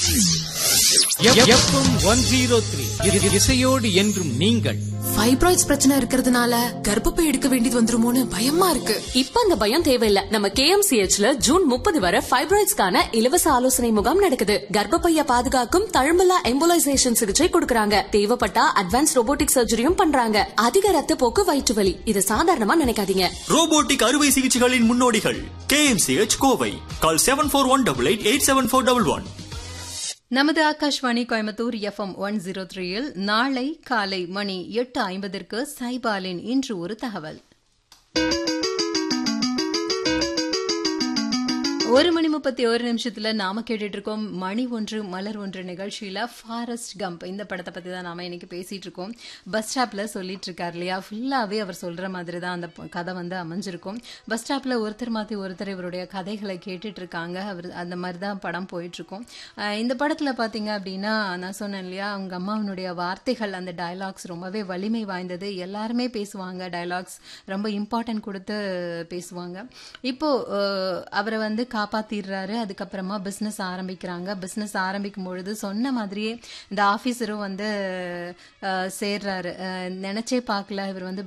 FM one zero three இசையோடு என்றும் நீங்கள் ஃபைப்ராய்ட்ஸ் பிரச்சனை இருக்கிறதுனால கர்ப்பப்பை எடுக்க வேண்டியது வந்துருமோன்னு பயமா இருக்கு இப்ப அந்த பயம் தேவையில்ல நம்ம கேஎம்சிஹெச்ல ஜூன் முப்பது வரை ஃபைப்ராய்ட்ஸ்க்கான இலவச ஆலோசனை முகாம் நடக்குது கர்ப்பப்பைய பாதுகாக்கும் தழும்பலா எம்போலைசேஷன் சிகிச்சை கொடுக்கறாங்க தேவைப்பட்டா அட்வான்ஸ் ரோபோட்டிக் சர்ஜரியும் பண்றாங்க அதிக ரத்த போக்கு வயிற்று வலி இது சாதாரணமா நினைக்காதீங்க ரோபோட்டிக் அறுவை சிகிச்சைகளின் முன்னோடிகள் K M C H Kovai call seven four one double eight eight seven four double one நமது Akashvani Coimbatore FM one zero த்ரீயில் நாளை காலை மணி எட்டு ஐம்பதற்கு சைபாலின் இன்று ஒரு தகவல் ஒரு மணி முப்பத்தி ஒரு நிமிஷத்துல நாம கேட்டுட்டு இருக்கோம் மணி ஒன்று மலர் ஒன்று நிகழ்ச்சியில ஃபாரஸ்ட் கம்ப் இந்த படத்தை பத்தி தான் நாம இன்னைக்கு பேசிட்டு இருக்கோம் பஸ் ஸ்டாப்ல சொல்லிட்டு இருக்காரு இல்லையா ஃபுல்லாவே அவர் சொல்ற மாதிரி தான் அந்த ப- கதை வந்து அமைஞ்சிருக்கும் பஸ் ஸ்டாப்ல ஒருத்தர் மாத்தி ஒருத்தர் இவருடைய கதைகளை கேட்டுட்டு இருக்காங்க அவர் அந்த மாதிரி தான் படம் போயிட்டு இருக்கும் அஹ் இந்த படத்துல பாத்தீங்க அப்படின்னா நான் சொன்னேன் இல்லையா அவங்க அம்மாவினுடைய வார்த்தைகள் அந்த டயலாக்ஸ் ரொம்பவே வலிமை வாய்ந்தது எல்லாருமே பேசுவாங்க டயலாக்ஸ் ரொம்ப இம்பார்ட்டன்ட் கொடுத்து பேசுவாங்க இப்போ அஹ், அவரை வந்து காப்பாத்திடுறாரு அதுக்கப்புறமா பிஸ்னஸ் ஆரம்பிக்கிறாங்க பிஸ்னஸ் ஆரம்பிக்கும் பொழுது சொன்ன மாதிரியே இந்த ஆஃபீஸரும் வந்து அஹ், சேர்றாரு அஹ், நினைச்சே பார்க்கல இவர் வந்து